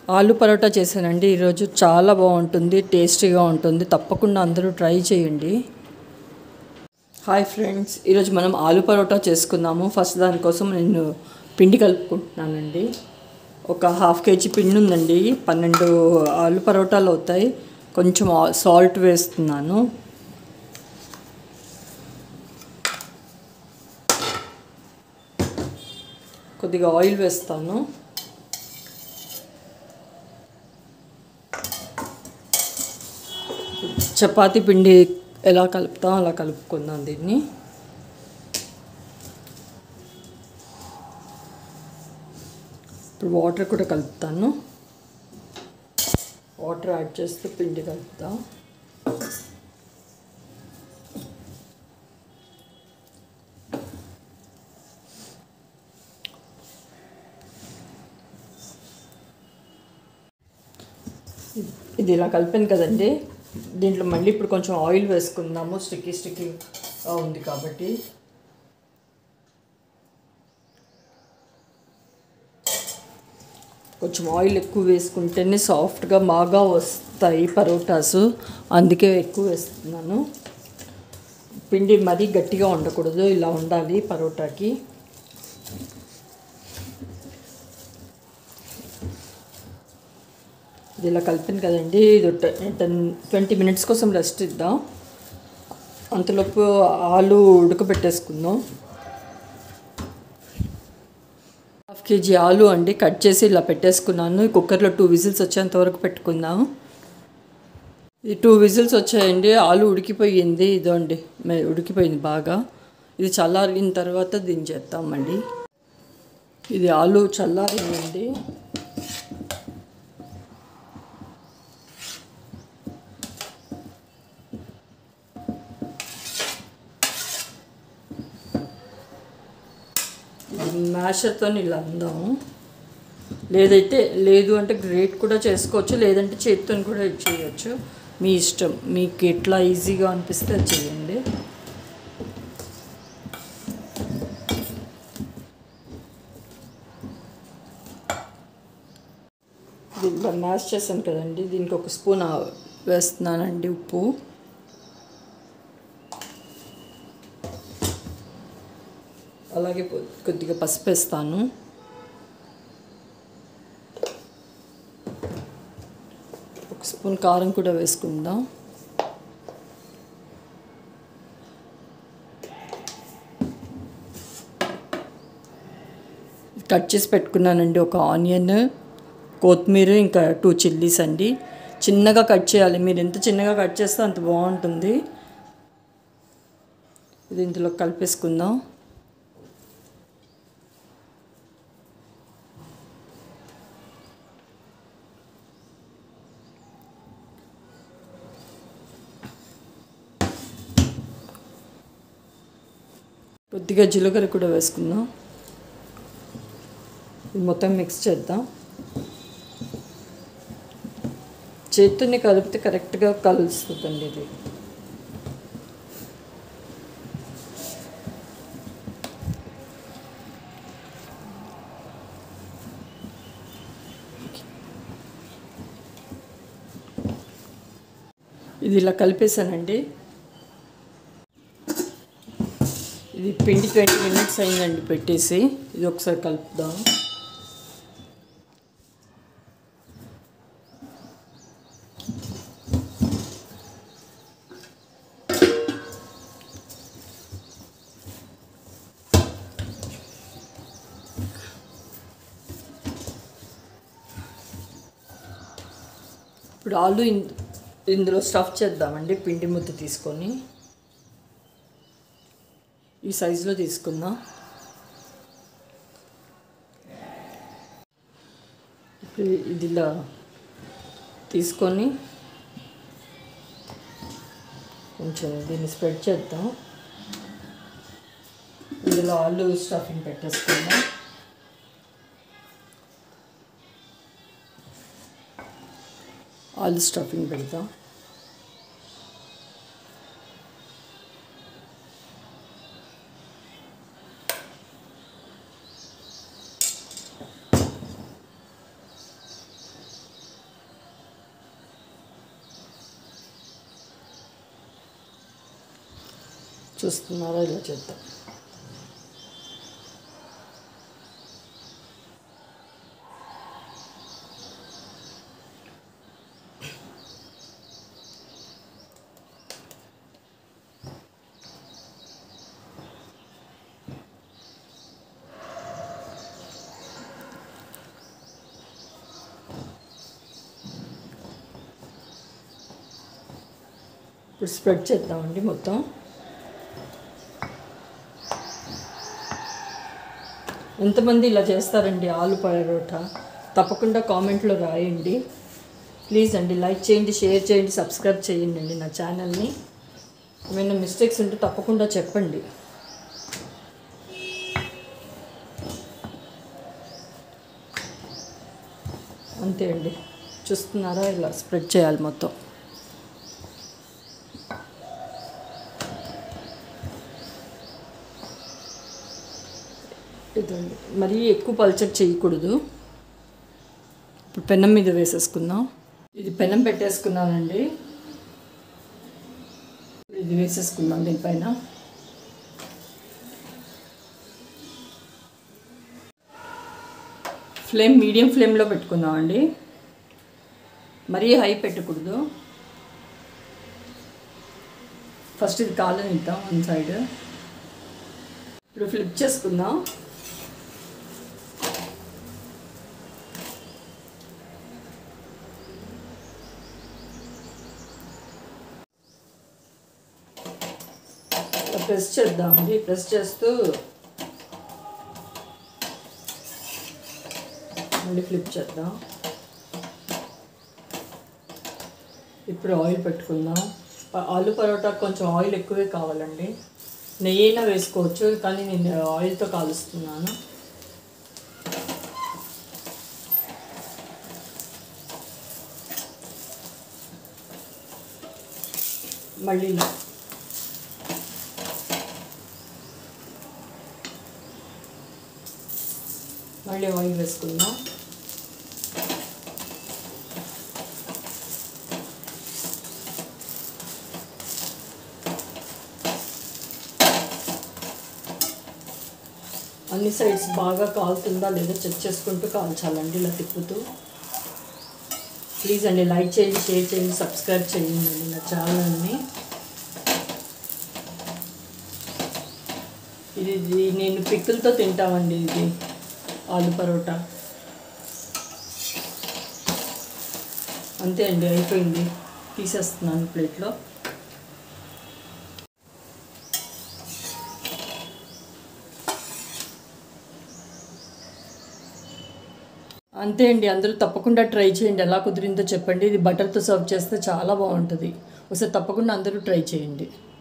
ఆలు పరోటా చేశానండి ఈరోజు చాలా బాగుంటుంది టేస్టీగా ఉంటుంది తప్పకుండా అందరూ ట్రై చేయండి హాయ్ ఫ్రెండ్స్ ఈరోజు మనం ఆలు పరోటా చేసుకుందాము ఫస్ట్ దానికోసం నేను పిండి కలుపుకుంటున్నానండి ఒక హాఫ్ కేజీ పిండి ఉందండి పన్నెండు ఆలు పరోటాలు అవుతాయి కొంచెం సాల్ట్ వేస్తున్నాను కొద్దిగా ఆయిల్ వేస్తాను చపాతీ పిండి ఎలా కలుపుతాం అలా కలుపుకుందాం దీన్ని ఇప్పుడు వాటర్ కూడా కలుపుతాను వాటర్ యాడ్ చేస్తూ పిండి కలుపుతా ఇది ఇలా కలిపాను కదండి దీంట్లో మళ్ళీ ఇప్పుడు కొంచెం ఆయిల్ వేసుకుందాము స్టిక్కీ స్టిక్కీ ఉంది కాబట్టి కొంచెం ఆయిల్ ఎక్కువ వేసుకుంటేనే సాఫ్ట్గా బాగా వస్తాయి పరోటాస్ అందుకే ఎక్కువ వేస్తున్నాను పిండి మరీ గట్టిగా ఉండకూడదు ఇలా ఉండాలి పరోటాకి ఇది ఇలా కలిపాను కదండి ఇది టెన్ ట్వంటీ మినిట్స్ కోసం రెస్ట్ ఇద్దాం అంతలోపు ఆలు ఉడకబెట్టేసుకుందాం హాఫ్ కేజీ ఆలు అండి కట్ చేసి ఇలా పెట్టేసుకున్నాను కుక్కర్లో టూ విజిల్స్ వచ్చేంత వరకు పెట్టుకుందాం ఇది టూ విజిల్స్ వచ్చాయండి ఆలు ఉడికిపోయింది ఇదండి ఉడికిపోయింది బాగా ఇది చల్లారిన తర్వాత దించేద్దామండి ఇది ఆలు చల్లారిందండి మ్యాషర్తో ఇలా అందాము లేదైతే లేదు అంటే గ్రేట్ కూడా చేసుకోవచ్చు లేదంటే చేతితో కూడా చేయొచ్చు మీ ఇష్టం మీకు ఎట్లా ఈజీగా అనిపిస్తే అది చేయండి దీంట్లో మ్యాష్ చేశాను కదండి దీనికి ఒక స్పూన్ వేస్తున్నానండి ఉప్పు అలాగే కొద్దిగా పసుపు వేస్తాను ఒక స్పూన్ కారం కూడా వేసుకుందాం కట్ చేసి పెట్టుకున్నానండి ఒక ఆనియన్ కొత్తిమీర ఇంకా టూ చిల్లీస్ అండి చిన్నగా కట్ చేయాలి మీరు ఎంత చిన్నగా కట్ చేస్తే అంత బాగుంటుంది ఇది ఇందులో కలిపేసుకుందాం కొద్దిగా జీలకర్ర కూడా వేసుకుందాం ఇది మొత్తం మిక్స్ చేద్దాం చేతిని కలిపితే కరెక్ట్గా కలుస్తుందండి ఇది ఇది ఇలా కలిపేసానండి ఇది పిండి ట్వంటీ మినిట్స్ అయిందండి పెట్టేసి ఇది ఒకసారి కలుపుదాం ఇప్పుడు ఆలు ఇందులో స్టఫ్ చేద్దామండి పిండి ముద్ద తీసుకొని ఈ సైజులో తీసుకుందాం ఇప్పుడు ఇది ఇలా తీసుకొని కొంచెం దీన్ని స్ప్రెడ్ చేద్దాం ఇందులో ఆలు స్టఫింగ్ పెట్టేసుకుందాం ఆలు స్టఫింగ్ పెడతాం చూస్తున్నారా ఇలా చేద్దాం ఇప్పుడు స్ప్రెడ్ చేద్దామండి మొత్తం ఎంతమంది ఇలా చేస్తారండి ఆలు పరోటా తప్పకుండా కామెంట్లో రాయండి ప్లీజ్ అండి లైక్ చేయండి షేర్ చేయండి సబ్స్క్రైబ్ చేయండి అండి నా ఛానల్ని ఏమైనా మిస్టేక్స్ ఉంటే తప్పకుండా చెప్పండి అంతే అండి చూస్తున్నారా ఇలా స్ప్రెడ్ చేయాలి మొత్తం ఇదండి మరీ ఎక్కువ పల్చర్ చేయకూడదు ఇప్పుడు పెనం మీద వేసేసుకుందాం ఇది పెనం పెట్టేసుకున్నానండి ఇది వేసేసుకుందాం దీనిపైన ఫ్లేమ్ మీడియం ఫ్లేమ్లో పెట్టుకుందామండి మరీ హై పెట్టకూడదు ఫస్ట్ ఇది కాలనిద్దాం వన్ సైడ్ ఇప్పుడు ఫ్లిప్ చేసుకుందాం ప్రెస్ చేద్దామండి ప్రెస్ చేస్తూ మళ్ళీ ఫ్లిప్ చేద్దాం ఇప్పుడు ఆయిల్ పెట్టుకుందాం ప- ఆలు పరోటా కొంచెం ఆయిల్ ఎక్కువే కావాలండి నెయ్యి అయినా వేసుకోవచ్చు కానీ నేను ఆయిల్తో కాలుస్తున్నాను మళ్ళీ ఇలా. మళ్ళీ ఆయిల్ వేసుకుందాం అన్ని సైడ్స్ బాగా కాలుతుందా లేదో చెక్ చేసుకుంటూ కాల్చాలండి ఇలా తిప్పుతూ ప్లీజ్ అండి లైక్ చేయండి షేర్ చేయండి సబ్స్క్రైబ్ చేయండి అండి నా ఛానల్ని ఇది ఇది నేను పిక్కులతో తింటామండి ఇది ఆలు పరోటా అంతే అండి అయిపోయింది తీసేస్తున్నాను ప్లేట్లో అంతే అండి అందరూ తప్పకుండా ట్రై చేయండి ఎలా కుదిరిందో చెప్పండి ఇది బటర్తో సర్వ్ చేస్తే చాలా బాగుంటుంది ఒకసారి తప్పకుండా అందరూ ట్రై చేయండి